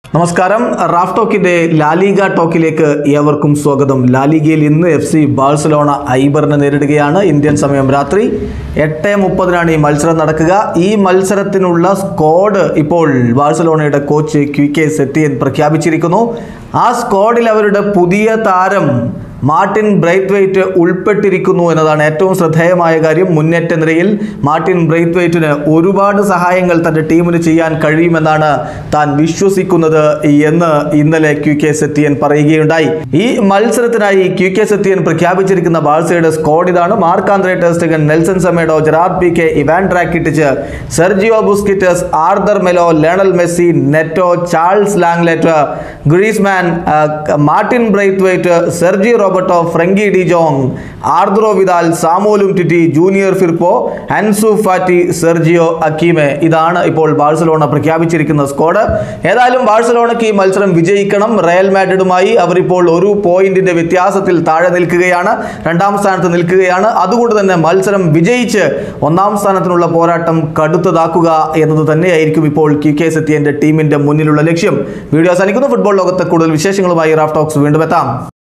നമസ്കാരം Raf ടോക്കിന്റെ La Liga ടോക്കിലേക്ക് ഏവർക്കും സ്വാഗതം ലാലിഗയിൽ ഇന്ന് എഫ് സി ബാഴ്സലോണ ഐബറിനെ നേരിടുകയാണ് ഇന്ത്യൻ സമയം രാത്രി എട്ട് മുപ്പതിനാണ് ഈ മത്സരം നടക്കുക ഈ മത്സരത്തിനുള്ള സ്ക്വാഡ് ഇപ്പോൾ ബാഴ്സലോണയുടെ കോച്ച് ക്യു കെ സെറ്റിയൻ പ്രഖ്യാപിച്ചിരിക്കുന്നു ആ സ്ക്വാഡിൽ അവരുടെ പുതിയ താരം മാർട്ടിൻ ബ്രൈത്വൈറ്റ് ഉൾപ്പെട്ടിരിക്കുന്നു എന്നതാണ് ഏറ്റവും ശ്രദ്ധേയമായ കാര്യം മുന്നേറ്റ നിരയിൽ മാർട്ടിൻ ബ്രൈത്വൈറ്റിന് ഒരുപാട് സഹായങ്ങൾ തൻ്റെ ടീമിന് ചെയ്യാൻ കഴിയുമെന്നാണ് താൻ വിശ്വസിക്കുന്നത് എന്ന് ഇന്നലെ ക്യു കെ സെത്തിയൻ പറയുകയുണ്ടായി ഈ മത്സരത്തിനായി ക്യു കെ സെത്തിയൻ പ്രഖ്യാപിച്ചിരിക്കുന്ന ബാഴ്സയുടെ സ്ക്വാഡ് ഇതാണ് Marc Andre ter Stegen Nelson Semedo Gerard Pique Ivan Rakitic Sergio Busquets Arthur Melo Lionel Messi Neto Charles Lenglet Griezmann ആ, Martin Braithwaite Sergi Roberto Frenkie de Jong Arturo Vidal സാമോലും ടിറ്റി Junior Firpo Ansu Fati Sergio Akieme ഇതാണ് ഇപ്പോൾ Barcelona പ്രഖ്യാപിച്ചിരിക്കുന്ന squad ഏതായാലും ബാഴ്സലോണയ്ക്ക് ഈ മത്സരം വിജയിക്കണം Real മാഡ്രിഡുമായി അവർ ഇപ്പോൾ ഒരു പോയിന്റിന്റെ വ്യത്യാസത്തിൽ താഴെ നിൽക്കുകയാണ് രണ്ടാം സ്ഥാനത്ത് നിൽക്കുകയാണ് അതുകൊണ്ട് തന്നെ മത്സരം വിജയിച്ച് ഒന്നാം സ്ഥാനത്തിനുള്ള പോരാട്ടം കടുത്തതാക്കുക എന്നത് തന്നെയായിരിക്കും ഇപ്പോൾ കി കെ സത്യന്റെ ടീമിന്റെ മുന്നിലുള്ള ലക്ഷ്യം വീഡിയോ അവസാനിക്കുന്നു ഫുട്ബോൾ ലോകത്തെ കൂടുതൽ വിശേഷങ്ങളുമായി റാഫ് ടോക്സ് വീണ്ടും എത്താം